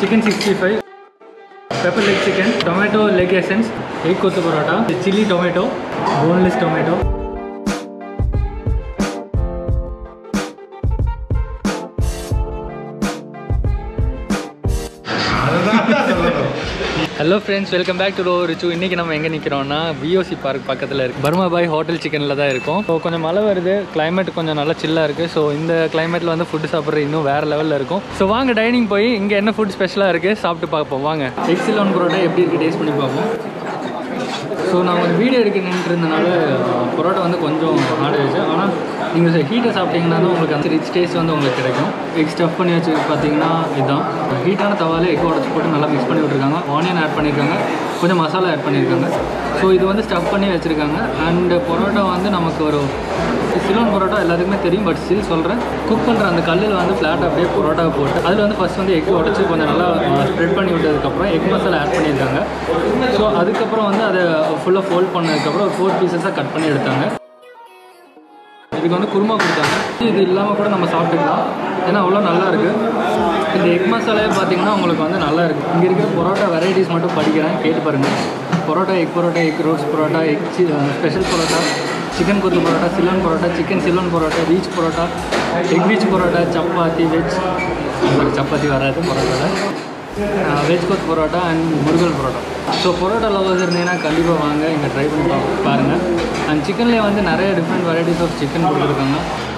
Chicken sixty five pepper leg chicken tomato leg essence egg kothu parotta chilli tomato boneless tomato hello friends welcome back to ரோ ரிச்சு இன்றைக்கி நம்ம எங்கே நிற்கிறோம்னா VOC park பக்கத்தில் இருக்குது பர்மா பாய் ஹோட்டல் சிக்கனில் தான் இருக்கும் ஸோ கொஞ்சம் மழை வருது climate கொஞ்சம் நல்லா சில்லாக இருக்குது ஸோ இந்த கிளைமேட்டில் வந்து ஃபுட்டு சாப்பிட்றது இன்னும் வேறு லெவலில் இருக்கும் ஸோ வாங்க டைனிங் போய் இங்கே என்ன ஃபுட் ஸ்பெஷலாக இருக்குது சாப்பிட்டு பார்ப்போம் வாங்க எக்ஸிலோன் பரோட்டா எப்படி இருக்குது டேஸ்ட் பண்ணி பார்ப்போம் ஸோ நான் ஒரு வீடியோ எடுக்க நின்றுட்டு இருந்தனால பரோட்டா வந்து கொஞ்சம் ஆடுச்சு ஆனால் நீங்கள் ஹீட்டை சாப்பிட்டீங்கன்னா தான் உங்களுக்கு அந்த ரிச் டேஸ்ட் வந்து உங்களுக்கு கிடைக்கும் எக் ஸ்டஃப் பண்ணி வச்சு பார்த்தீங்கன்னா இதுதான் ஹீட்டான தவாலே எக் உடச்சி போட்டு நல்லா மிக்ஸ் பண்ணி விட்ருக்காங்க ஆனியன் ஆட் பண்ணியிருக்காங்க கொஞ்சம் மசாலா ஆட் பண்ணியிருக்காங்க ஸோ இது வந்து ஸ்டஃப் பண்ணி வச்சுருக்காங்க அண்ட் பரோட்டா வந்து நமக்கு ஒரு சிலோன் பரோட்டா எல்லாத்துக்குமே தெரியும் பட் ஸ்டில் சொல்கிறேன் குக் பண்ணுற அந்த கல்லில் வந்து ஃப்ளாட்டாக அப்படியே பரோட்டா போட்டு அதில் வந்து ஃபஸ்ட் வந்து எக் உடச்சி கொஞ்சம் நல்லா ஸ்ப்ரெட் பண்ணி விட்டதுக்கப்புறம் எக் மசாலா ஆட் பண்ணியிருக்காங்க ஸோ அதுக்கப்புறம் வந்து அதை ஃபுல்லாக ஃபோல்ட் பண்ணதுக்கப்புறம் ஒரு ஃபோர் பீசஸாக கட் பண்ணி எடுத்தாங்க இதுக்கு வந்து குருமா கொடுத்தாங்க இது இல்லாமல் கூட நம்ம சாப்பிட்டுக்கலாம் ஏன்னா அவ்வளோ நல்லா இருக்குது இந்த எக் மசாலாவே பார்த்தீங்கன்னா உங்களுக்கு வந்து நல்லா இருக்குது இங்கே இருக்கிற பரோட்டா வெரைட்டிஸ் மட்டும் படிக்கிறேன் கேட்டு பாருங்கள் parotta egg parotta egg roast parotta egg special parotta chicken kothu parotta Ceylon parotta chicken Ceylon parotta வீச் பரோட்டா எக் வீச் பரோட்டா சப்பாத்தி வெஜ் உங்களுக்கு சப்பாத்தி வராது பரோட்டாவில் வெஜ் கொத் பரோட்டா அண்ட் முருகல் பரோட்டா ஸோ பரோட்டா லவர்ஸ் இருந்தீங்கன்னா கண்டிப்பாக வாங்க இங்கே ட்ரை பண்ணி பா பாருங்கள் அண்ட் சிக்கன்லேயே வந்து நிறைய டிஃப்ரெண்ட் வெரைட்டிஸ் ஆஃப் சிக்கன் கொடுத்துருக்காங்க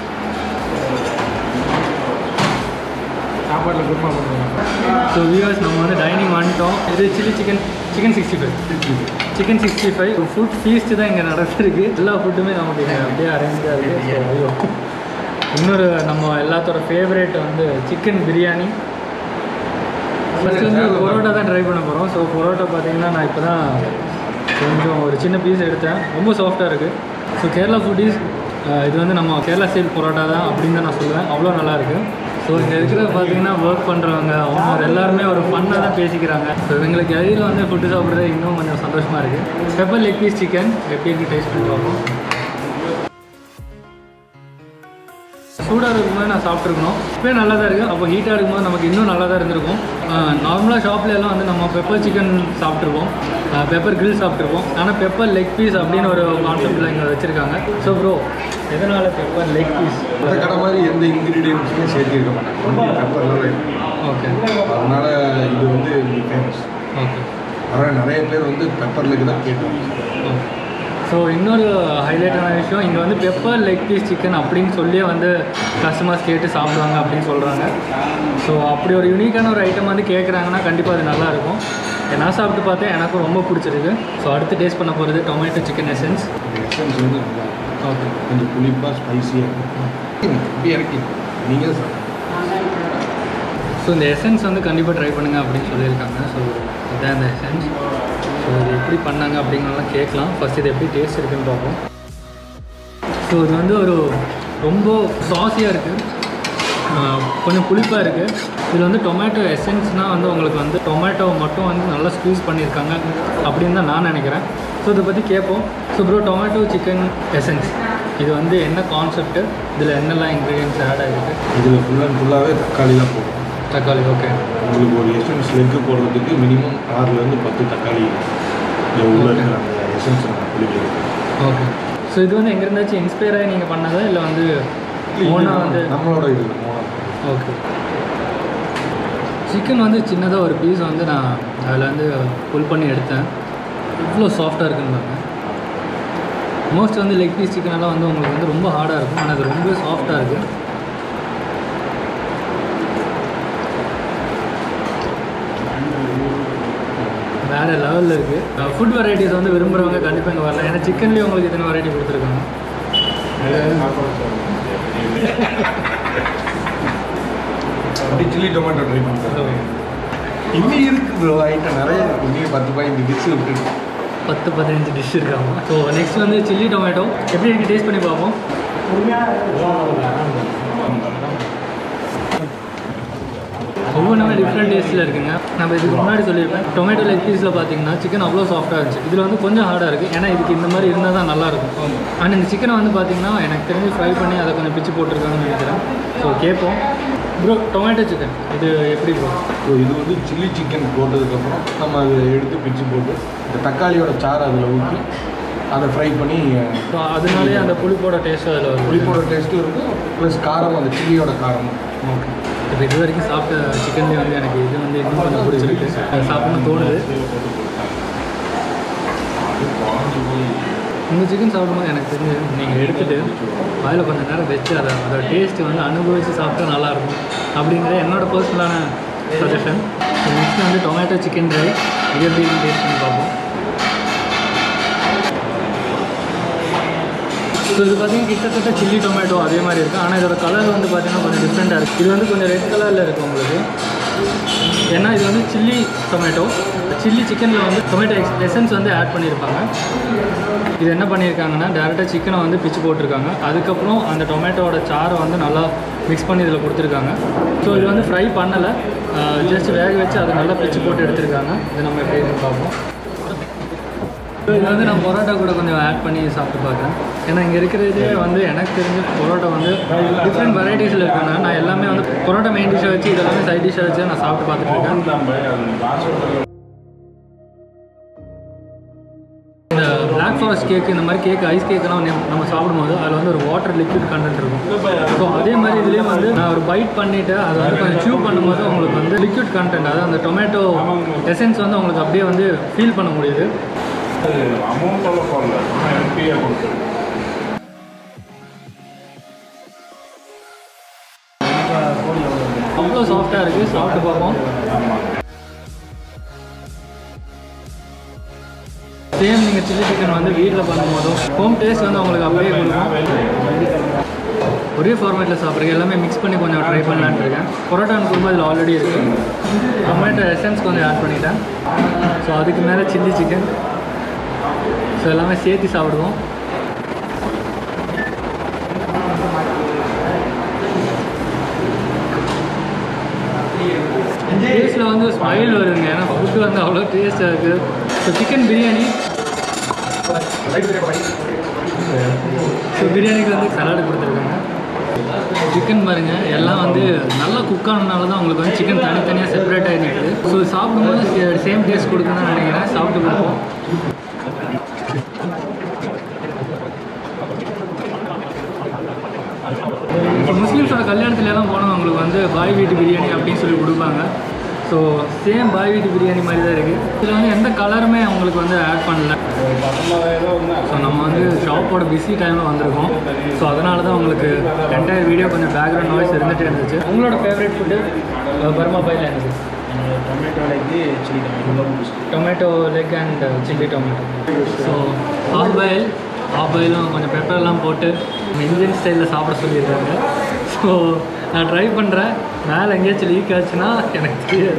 சாப்பாட்டில் குருமா பண்ணுவாங்க ஸோ வியூவர்ஸ் நம்ம வந்து டைனிங் வந்துட்டோம் இது chilli chicken chicken sixty five chicken sixty five food feast தான் இங்கே நடந்திருக்கு எல்லா ஃபுட்டுமே நமக்கு இங்க அப்படியே அரேஞ்சாக இருக்குது ஸோ ஐயோ இன்னொரு நம்ம எல்லாத்தோட ஃபேவரேட் வந்து சிக்கன் பிரியாணி ஃபஸ்ட்டு வந்து பரோட்டா தான் ட்ரை பண்ண போகிறோம் ஸோ பரோட்டா பார்த்தீங்கன்னா நான் இப்போ தான் கொஞ்சம் ஒரு சின்ன பீஸ் எடுத்தேன் ரொம்ப சாஃப்டாக இருக்குது ஸோ கேரளா ஃபுட்டீஸ் இது வந்து நம்ம கேரளா ஸ்டைல் பரோட்டா தான் அப்படின்னு தான் நான் சொல்லுவேன் அவ்வளோ நல்லா இருக்கு ஸோ இங்கே இருக்கிற பார்த்தீங்கன்னா ஒர்க் பண்ணுறவங்க ஓனர் எல்லாருமே ஒரு ஃபன்னாக தான் பேசிக்கிறாங்க ஸோ எங்களுக்கு இடையில வந்து ஃபுட்டு சாப்பிட்றது இன்னும் கொஞ்சம் சந்தோஷமாக இருக்குது பெப்பர் லெக் பீஸ் சிக்கன் எப்படி இருக்கு டேஸ்ட் பண்ணி பார்ப்போம் சூடாக இருக்கும்போது நான் சாப்பிட்ருக்கணும் இப்போ நல்லா தான் இருக்குது அப்போ ஹீட்டாக இருக்கும்போது நமக்கு இன்னும் நல்லா தான் இருந்திருக்கும் நார்மலாக ஷாப்ல எல்லாம் வந்து நம்ம பெப்பர் சிக்கன் சாப்பிட்ருப்போம் பெப்பர் grill சாப்பிட்ருப்போம் ஆனால் பெப்பர் லெக் பீஸ் அப்படின்னு ஒரு கான்செப்டில் இங்கே வச்சுருக்காங்க ஸோ ப்ரோ எதனால் பெப்பர் லெக் பீஸ் அந்த கடை மாதிரி எந்த இன்க்ரீடியன்ஸுமே சேர்த்திருக்க மாட்டாங்க ஒன்லி பெப்பரில் தான் இருக்கும் ஓகே அதனால் இது வந்து ஃபேமஸ் ஓகே அதனால் நிறைய பேர் வந்து பெப்பர்லுக்கு தான் கேட்டு ஸோ இன்னொரு ஹைலைட்டான விஷயம் இங்கே வந்து பெப்பர் லெக் பீஸ் சிக்கன் அப்படின்னு சொல்லியே வந்து கஸ்டமர்ஸ் கேட்டு சாப்பிடுவாங்க அப்படின்னு சொல்கிறாங்க ஸோ அப்படி ஒரு யூனிக்கான ஒரு ஐட்டம் வந்து கேட்குறாங்கன்னா கண்டிப்பாக அது நல்லா இருக்கும் நான் சாப்பிட்டு பார்த்தேன் எனக்கும் ரொம்ப பிடிச்சிருக்கு ஸோ அடுத்து டேஸ்ட் பண்ண போகிறது டொமேட்டோ சிக்கன் எசன்ஸ் எசன்ஸ் வந்து நல்லா இருக்கும். ஓகே கொஞ்சம் புளிப்பாக ஸ்பைஸியாக இருக்கும் இப்படி இறக்கி நீங்கள் தான் ஸோ இந்த எசன்ஸ் வந்து கண்டிப்பாக ட்ரை பண்ணுங்கள் அப்படின்னு சொல்லியிருக்காங்க ஸோ இதான் இந்த எசன்ஸ் ஸோ இது எப்படி பண்ணாங்க அப்படிங்கிறதெல்லாம் கேட்கலாம் ஃபஸ்ட் இது எப்படி டேஸ்ட் இருக்குன்னு பார்ப்போம் ஸோ இது வந்து ஒரு ரொம்ப சாஸியாக இருக்குது கொஞ்சம் புளிப்பாக இருக்குது இதில் வந்து டொமேட்டோ எசன்ஸ்னால் வந்து உங்களுக்கு வந்து டொமேட்டோ மட்டும் வந்து நல்லா ஸ்க்வீஸ் பண்ணியிருக்காங்க அப்படின்னு தான் நான் நினைக்கிறேன் ஸோ இதை பற்றி கேட்போம் so bro tomato chicken essence இது வந்து என்ன கான்செப்ட்டு இதில் என்னெல்லாம் இன்க்ரீடியன்ஸ் ஆட் ஆகிருக்கு இதில் ஃபுல் அண்ட் ஃபுல்லாகவே தக்காளி தான் போடும் தக்காளி ஓகே உங்களுக்கு ஒரு எசன்ஸ் லெக்கு போடுறதுக்கு மினிமம் ஆறுலேருந்து பத்து தக்காளி இதில் உள்ள இருக்கிற அந்த எசன்ஸ் நம்ம குளிக்கிறது ஓகே ஸோ இது வந்து எங்கே இருந்தாச்சும் இன்ஸ்பயர் ஆகி நீங்கள் பண்ணதா இல்லை வந்து ஓனாக வந்து நம்மளோட இது ஓனா ஓகே சிக்கன் வந்து சின்னதாக ஒரு பீஸ் வந்து நான் அதில் வந்து புல் பண்ணி எடுத்தேன் இவ்வளோ சாஃப்டாக இருக்குன்னு பாருங்க மோஸ்ட் வந்து லெக் பீஸ் சிக்கன் எல்லாம் வந்து உங்களுக்கு வந்து ரொம்ப ஹார்டாக இருக்கும் ஆனால் அது ரொம்ப சாஃப்டாக இருக்குது வேறு லெவலில் இருக்குது ஃபுட் வெரைட்டிஸ் வந்து விரும்புகிறவங்க கண்டிப்பாக இங்கே வரலாம் ஏன்னா சிக்கன்லேயே உங்களுக்கு இத்தனை வெரைட்டி கொடுத்துருக்காங்க அப்படி சில்லி டொமேட்டோ ட்ரை பண்ணுறேன் இன்னும் இருக்கு ப்ரோ ஐட்டம் நிறைய இருக்கு இன்னும் பத்து பதினஞ்சு டிஷ் விட்டுருக்கு பத்து பதினஞ்சு டிஷ் இருக்காங்க ஸோ நெக்ஸ்ட் வந்து சில்லி டொமேட்டோ எப்படி இருக்கு டேஸ்ட் பண்ணி பார்ப்போம் ஒவ்வொன்றுமே டிஃப்ரெண்ட் டேஸ்ட்டில் இருக்குங்க நம்ம இதுக்கு முன்னாடி சொல்லியிருப்பேன் டொமேட்டோ லெக் பீஸில் பார்த்தீங்கன்னா சிக்கன் அவ்வளோ சாஃப்டாக இருந்துச்சு இதில் வந்து கொஞ்சம் ஹார்டாக இருக்குது ஏன்னா இதுக்கு இந்த மாதிரி இருந்தால் தான் நல்லாயிருக்கும் அண்ட் இந்த சிக்கனை வந்து பார்த்தீங்கன்னா எனக்கு தெரிஞ்சு ஃப்ரை பண்ணி அதை கொஞ்சம் பிச்சு போட்டிருக்காங்கன்னு நினைக்கிறேன் ஸோ கேட்போம் ப்ரோ டொமேட்டோ சிக்கன் இது எப்படி ப்ரோ ஸோ இது வந்து சில்லி சிக்கன் போட்டதுக்கப்புறம் நம்ம அதை எடுத்து பிச்சு போட்டு இந்த தக்காளியோட சாறு அதில் ஊற்றி அதை ஃப்ரை பண்ணி ஸோ அதனாலே அந்த புளிப்போட டேஸ்ட் அதில் வரும் புளிப்போட டேஸ்ட்டும் இருக்கும் ப்ளஸ் காரம் அந்த சில்லியோட காரமும் ஓகே இப்போ இது வரைக்கும் சாப்பிட்ட சிக்கன்லேயே வந்து எனக்கு இது வந்து இன்னும் கொஞ்சம் பிடிச்சிருக்கு அது சாப்பிடணும்னு தோணுது இந்த சிக்கன் சாப்பிடும்போது எனக்கு தெரிஞ்சு நீங்கள் எடுத்துகிட்டு வாயில் கொஞ்சம் நேரம் வச்சு அதை அதோட டேஸ்ட்டு வந்து அனுபவித்து சாப்பிட்டா நல்லாயிருக்கும் அப்படிங்கிறது என்னோட பர்சனலான சஜஷன் நெக்ஸ்ட் வந்து டொமேட்டோ சிக்கன் ட்ரை இது எப்படி டேஸ்ட் பண்ணி பார்ப்போம் ஸோ இது பார்த்தீங்கன்னா கிட்டத்தட்ட சில்லி டொமேட்டோ அதே மாதிரி இருக்குது ஆனால் இதோட கலர் வந்து பார்த்தீங்கன்னா கொஞ்சம் டிஃப்ரெண்ட்டாக இருக்குது இது வந்து கொஞ்சம் ரெட் கலரில் இருக்குது உங்களுக்கு ஏன்னா இது வந்து சில்லி டொமேட்டோ சில்லி சிக்கனில் வந்து டொமேட்டோ எசன்ஸ் வந்து ஆட் பண்ணியிருப்பாங்க இது என்ன பண்ணியிருக்காங்கன்னா டேரெக்டாக சிக்கனை வந்து பிச்சு போட்டிருக்காங்க அதுக்கப்புறம் அந்த டொமேட்டோட சாறை வந்து நல்லா மிக்ஸ் பண்ணி இதில் கொடுத்துருக்காங்க ஸோ இது வந்து ஃப்ரை பண்ணலை ஜஸ்ட் வேக வச்சு அதை நல்லா பிச்சு போட்டு எடுத்திருக்காங்க இது நம்ம எப்படி இருக்குன்னு பார்ப்போம் ஸோ இது வந்து நான் பரோட்டா கூட கொஞ்சம் ஆட் பண்ணி சாப்பிட்டு பார்க்குறேன் ஏன்னா இங்கே இருக்கிறதே வந்து எனக்கு தெரிஞ்சு பரோட்டா வந்து டிஃப்ரெண்ட் வெரைட்டிஸில் இருக்குன்னா நான் எல்லாமே வந்து பரோட்டா மெயின் டிஷ்ஷை வச்சு இதெல்லாமே சைட் டிஷ்ஷை வச்சு நான் சாப்பிட்டு பார்த்துட்டு இருக்கேன் இந்த பிளாக் ஃபாரஸ்ட் கேக் இந்த மாதிரி கேக் ஐஸ் கேக்கெல்லாம் நம்ம- நம்ம சாப்பிடும்போது அதில் வந்து ஒரு வாட்டர் லிக்விட் கண்டென்ட் இருக்கும் ஸோ அதே மாதிரி இதுலேயும் வந்து நான் ஒரு பைட் பண்ணிவிட்டு அதை வந்து கொஞ்சம் ச்சியூ பண்ணும்போது உங்களுக்கு வந்து லிக்விட் கண்டென்ட் அதாவது அந்த டொமேட்டோ எசன்ஸ் வந்து உங்களுக்கு அப்படியே வந்து ஃபீல் பண்ண முடியுது அமௌண்ட் எல்லாம் போடல எம்பியாக கொடுத்துருக்கேன் அவ்வளோ சாஃப்டாக இருக்குது சாப்பிட்டு பார்ப்போம் சேம் நீங்கள் சில்லி சிக்கன் வந்து வீட்டில் பண்ணும்போதும் ஹோம் டேஸ்ட் வந்து உங்களுக்கு அப்படியே கொடுக்கும் ஒரே ஃபார்மேட்டில் சாப்பிட்றீங்க எல்லாமே மிக்ஸ் பண்ணி கொஞ்சம் ட்ரை பண்ணலான்னு இருக்கேன் பரோட்டான்னு குருமா இதில் ஆல்ரெடி இருக்குது டொமேட்டோ எசன்ஸ் கொஞ்சம் ஆட் பண்ணிட்டேன் ஸோ அதுக்கு மேலே சில்லி சிக்கன் ஸோ எல்லாமே சேர்த்து சாப்பிடுவோம் டேஸ்ட்டில் வந்து ஸ்மைல் வருதுங்க ஏன்னா ஃபுட்டு வந்து அவ்வளோ டேஸ்ட்டாக இருக்குது ஸோ சிக்கன் பிரியாணி ஸோ பிரியாணிக்கு வந்து சலாடு கொடுத்துருக்காங்க சிக்கன் பாருங்க எல்லாம் வந்து நல்லா குக் ஆனதுனால தான் உங்களுக்கு வந்து சிக்கன் தனித்தனியாக செப்பரேட் ஆகி நிற்குது ஸோ சாப்பிடும்போது சேம் டேஸ்ட் கொடுக்கணும்னு நினைக்கிறேன் சாப்பிட்டு கொடுப்போம் இப்போ முஸ்லீம்ஸோட கல்யாணத்துல எல்லாம் போனால் உங்களுக்கு வந்து பாய் வீட்டு பிரியாணி அப்படின்னு சொல்லி கொடுப்பாங்க ஸோ சேம் பாய் வீட்டு பிரியாணி மாதிரி தான் இருக்குது இதில் வந்து எந்த கலருமே அவங்களுக்கு வந்து ஆட் பண்ணல ஸோ நம்ம வந்து ஷாப்போட பிஸி டைமில் வந்திருக்கோம் ஸோ அதனால தான் உங்களுக்கு என்டையர் வீடியோ கொஞ்சம் பேக்ரவுண்ட் நாய்ஸ் இருந்துகிட்டே இருந்துச்சு உங்களோட ஃபேவரட் ஃபுட்டு பர்மா பாயில் எனக்கு tomato leg chilli tomato tomato leg and chilli tomato so half boil half பாயிலும் கொஞ்சம் பெப்பர்லாம் போட்டு இந்தியன் ஸ்டைலில் சாப்பிட சொல்லியிருக்காங்க ஸோ நான் ட்ரை பண்ணுறேன் மேலே எங்கேயாச்சும் லீக் ஆச்சுன்னா எனக்கு தெரியாது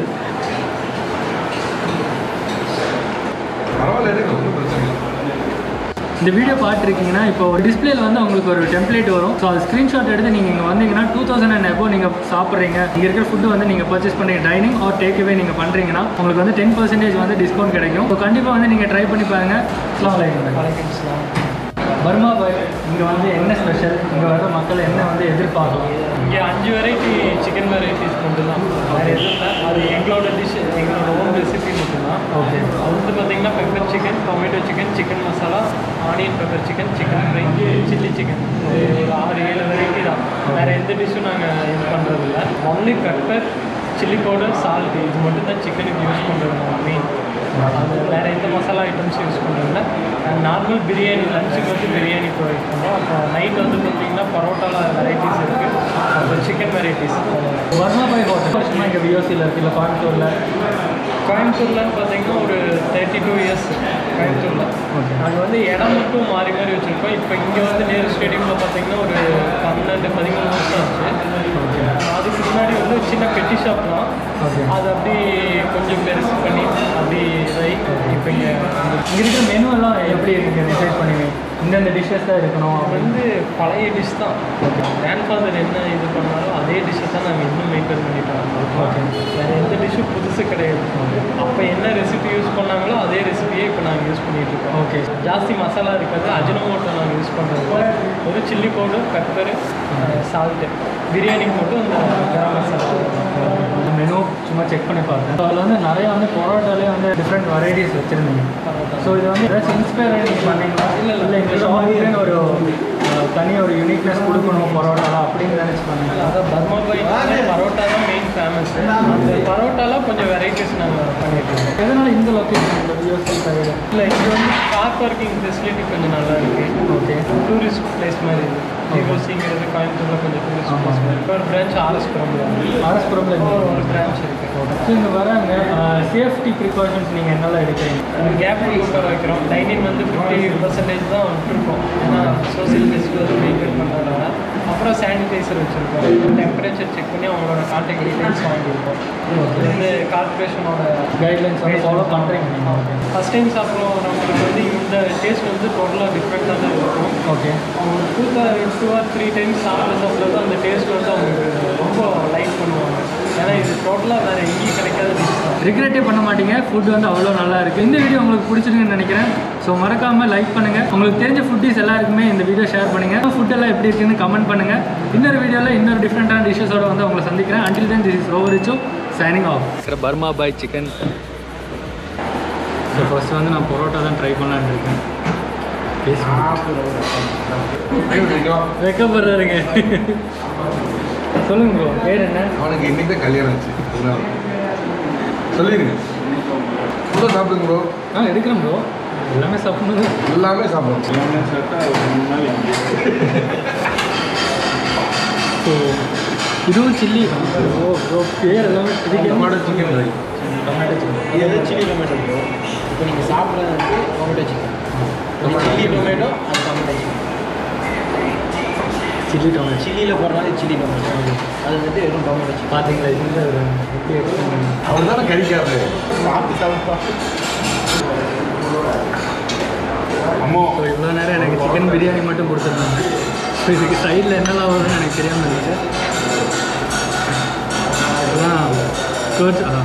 பரவாயில்ல எனக்கு ஒன்றும் பிரச்சனை இல்லை இந்த வீடியோ பார்த்துருக்கீங்கன்னா இப்போ ஒரு டிஸ்பிளேல வந்து உங்களுக்கு ஒரு டெம்ப்ளேட் வரும் ஸோ அது ஸ்க்ரீன்ஷாட் எடுத்து நீங்கள் இங்கே வந்தீங்கன்னா டூ தௌசண்ட் அண்ட் எப்போ நீங்கள் சாப்பிட்றீங்க இங்கே இருக்கிற ஃபுட்டு வந்து நீங்கள் பர்ச்சேஸ் பண்ணுறீங்க டைனிங் ஆர் டேக் அவே நீங்கள் பண்ணுறீங்கன்னா உங்களுக்கு வந்து டென் பர்சன்டேஜ் வந்து டிஸ்கவுண்ட் கிடைக்கும் ஸோ கண்டிப்பாக வந்து நீங்கள் ட்ரை பண்ணி பாருங்கள் அஸ்ஸலாமு அலைக்கும் பர்மா பாய் இங்கே வந்து என்ன ஸ்பெஷல் இங்கே வர மக்கள் என்ன வந்து எதிர்பார்க்கலாம் இங்கே அஞ்சு வெரைட்டி சிக்கன் வெரைட்டிஸ் மட்டும்தான் வேறு எதுவும் இல்லை அது எங்களோட டிஷ் எங்களோட ஓன் ரெசிபி மட்டும்தான் ஓகே அது வந்து பார்த்தீங்கன்னா pepper chicken tomato chicken chicken masala onion pepper chicken chicken fry chilli chicken ஒரு ஆறு ஏழு வெரைட்டி தான் வேறு எந்த டிஷ்ஷும் நாங்கள் இது பண்ணுறதில்ல only pepper chilli powder salt இது மட்டும் தான் சிக்கனுக்கு யூஸ் பண்ணுறது மெயின் அது வேறு எந்த மசாலா ஐட்டம்ஸ் யூஸ் பண்ணுறதில்ல நார்மல் பிரியாணி லஞ்சுக்கு வந்து பிரியாணி ப்ரொவைட் பண்ணுறோம் அப்போ நைட் வந்து பார்த்தீங்கன்னா பரோட்டாவில் வெரைட்டிஸ் இருக்குது அப்புறம் chicken varieties Burma Bhai hotel வருஷமாக இங்கே விஓசியில் இருக்குது இல்லை கோயம்புத்தூரில் கோயம்புத்தூர்லன்னு பார்த்தீங்கன்னா ஒரு தேர்ட்டி டூ இயர்ஸ் கோயம்புத்தூரில் நாங்கள் வந்து இடம் மட்டும் மாறி மாறி வச்சுருக்கோம் இப்போ இங்கே வந்து நேரு ஸ்டேடியமில் பார்த்தீங்கன்னா ஒரு பன்னெண்டு பதிமூணு வருஷம் ஆச்சு அதுக்கு முன்னாடி வந்து ஒரு சின்ன பெட்டி ஷாப் தான் ஓகே அது அப்படி கொஞ்சம் பெருசு பண்ணி அப்படி இதாகி இப்போ இங்கே இங்கே இருக்கிற மெனு எல்லாம் எப்படி இருக்கு டிசைட் பண்ணுவீங்க இந்தந்த டிஷ்ஷஸ் தான் இருக்கணும் அப்படின்னு வந்து பழைய டிஷ் தான் கிராண்ட் ஃபாதர் என்ன இது பண்ணாலும் அதே டிஷ்ஷை தான் நாங்கள் இன்னும் மெயின்டைன் பண்ணிட்டு வரோம் ஓகே வேறு எந்த டிஷ்ஷும் புதுசு கிடையாது அப்போ என்ன ரெசிபி யூஸ் பண்ணாங்களோ அதே ரெசிபியே இப்போ நாங்கள் யூஸ் யூஸ் பண்ணிட்டு இருக்கோம் ஓகே ஜாஸ்தி மசாலா இருக்காது அஜினோமோட்டோ நாங்கள் யூஸ் பண்ணுறது ஒரு சில்லி பவுடர் பெப்பரு சால்ட்டு பிரியாணிக்கு மட்டும் இந்த கரம் மசாலா மெனு சும்மா செக் பண்ணி பார்த்தேன் அதில் வந்து நிறைய வந்து பரோட்டாலே வந்து டிஃப்ரெண்ட் வெரைட்டிஸ் வச்சுருந்தீங்க ஸோ இது வந்து ஏதாச்சும் இன்ஸ்பயர் நீங்கள் பண்ணீங்களா இல்லை இல்லை இந்த ஷாப்புக்குன்னு ஒரு அஹ், தனி ஒரு யூனிக்னஸ் கொடுக்கணும் பரோட்டாலாம் அப்படின்னு நினச்சி பண்ணீங்களா அதான் பர்மா பை பரோட்டா தான் மெயின் ஃபேமஸ் அந்த பரோட்டாலாம் கொஞ்சம் வெரைட்டிஸ் நாங்கள் பண்ணிட்டு இருக்கோம் எதனால் இந்த லொக்கேஷன் இந்த விஓசி தவிர இல்லை இங்கே வந்து கார் பார்க்கிங் ஃபெசிலிட்டி கொஞ்சம் நல்லா இருக்கு ஓகே டூரிஸ்ட் பிளேஸ் மாதிரி இது விஓசிங்கிறது கோயம்புத்தூரில் கொஞ்சம் டூரிஸ்ட் பிளேஸ் மாதிரி இப்போ ஒரு பிரான்ச் ஆர்எஸ்புரம்ல ஆர்எஸ்புரமில் ஒரு ஒரு பிரான்ச் இருக்கு ஸோ இங்கே வராங்க சேஃப்டி ப்ரிகாஷன்ஸ் நீங்கள் என்னெல்லாம் எடுக்கிறீங்க கேப் உட்கார வைக்கிறோம் டைனிங் வந்து ஃபிஃப்டி பர்சன்டேஜ் தான் விட்டுருக்கோம் ஏன்னா சோசியல் டிஸ்டன்ஸ் மெயின்டைன் பண்ணுறதுனால அப்புறம் சானிடைசர் வச்சுருக்கோம் டெம்பரேச்சர் செக் பண்ணி அவங்களோட கான்டாக்ட் டீடைல்ஸ் வாங்கியிருக்கோம் இது வந்து கார்பரேஷனோட கைட்லைன்ஸ் வந்து ஃபாலோ பண்ணுறீங்க நீங்கள் ஓகே ஃபஸ்ட் டைம் சாப்பிட்றவங்களுக்கு வந்து இந்த டேஸ்ட் வந்து டோட்டலாக டிஃப்ரெண்ட்டாக தான் இருக்கும் ஓகே அவங்க two two or three times சாப்பிட சாப்பிட தான் அந்த டேஸ்ட் வந்து அவங்களுக்கு ரொம்ப லைக் பண்ணுவாங்க ஏன்னா இது டோட்டலாக வேறு எங்கேயும் கிடைக்காத டிஷ் தான் ரிக்ரெட்டே பண்ண மாட்டீங்க ஃபுட் வந்து அவ்வளோ நல்லா இருக்குது இந்த வீடியோ உங்களுக்கு பிடிச்சிருக்குன்னு நினைக்கிறேன் ஸோ மறக்காமல் லைக் பண்ணுங்கள் உங்களுக்கு தெரிஞ்ச ஃபுட்டிஸ் எல்லாருக்குமே இந்த வீடியோ ஷேர் பண்ணுங்கள் ஃபுட் எல்லாம் எப்படி இருக்குன்னு கமெண்ட் பண்ணுங்கள் இன்னொரு வீடியோவில் இன்னொரு டிஃப்ரெண்ட்டான டிஷ்ஷஸோட வந்து உங்களை சந்திக்கிறேன் அண்டில் தென் திஸ் இஸ் ரோவரிச்சோ signing off Burma Bhai chicken so first வந்து நான் பரோட்டா தான் ட்ரை பண்ணலான்னு இருக்கேன் வெக்கப்படுறாருங்க சொல்லுங்க ப்ரோ பேர் என்ன அவனுக்கு இன்னைக்கு தான் கல்யாணம் ஆச்சு அதனால. சொல்லிடுங்க ஃபுல்லாக சாப்பிடுங்க ப்ரோ ஆ எடுக்கிறேன் ப்ரோ எல்லாமே சாப்பிடணும் எல்லாமே சாப்பிடுவோம் எல்லாமே சேர்த்தா ஒரு மூணு நாள் இங்கே ஸோ இதுவும் சில்லி ஓ ப்ரோ பேர் எல்லாமே பிடிக்கும் tomato chicken try tomato chilli இது வந்து சில்லி டொமேட்டோ ப்ரோ இப்போ நீங்கள் சாப்பிட்றது வந்து டொமேட்டோ சிக்கன் சில்லி டொமேட்டோ அது டொமேட்டோ சிக்கன் சில்லி டொமேட்டோ சில்லியில் போடுறதுனால சில்லி டொமேட்டோ அது வந்துட்டு வெறும் டொமேட்டோ சிக்கன் பார்த்தீங்களா இந்த ஒரு எப்படி explain பண்ணி. அவர் தானே கறிக்காரு சாப்பிட்டு சாப்பிட்டா அம்மா ஸோ இவ்வளோ நேரம் எனக்கு சிக்கன் பிரியாணி மட்டும் கொடுத்துருந்தாங்க ஸோ இதுக்கு சைடில் என்னெல்லாம் வரும்னு எனக்கு தெரியாமல் இருந்துச்சு இதுதான் curds, ஆ.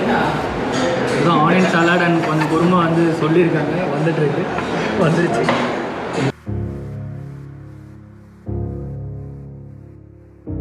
இதுதான் ஆனியன் சாலாட் அண்ட் கொஞ்சம் குருமா வந்து சொல்லியிருக்காங்க வந்துட்டுருக்கு வந்துருச்சு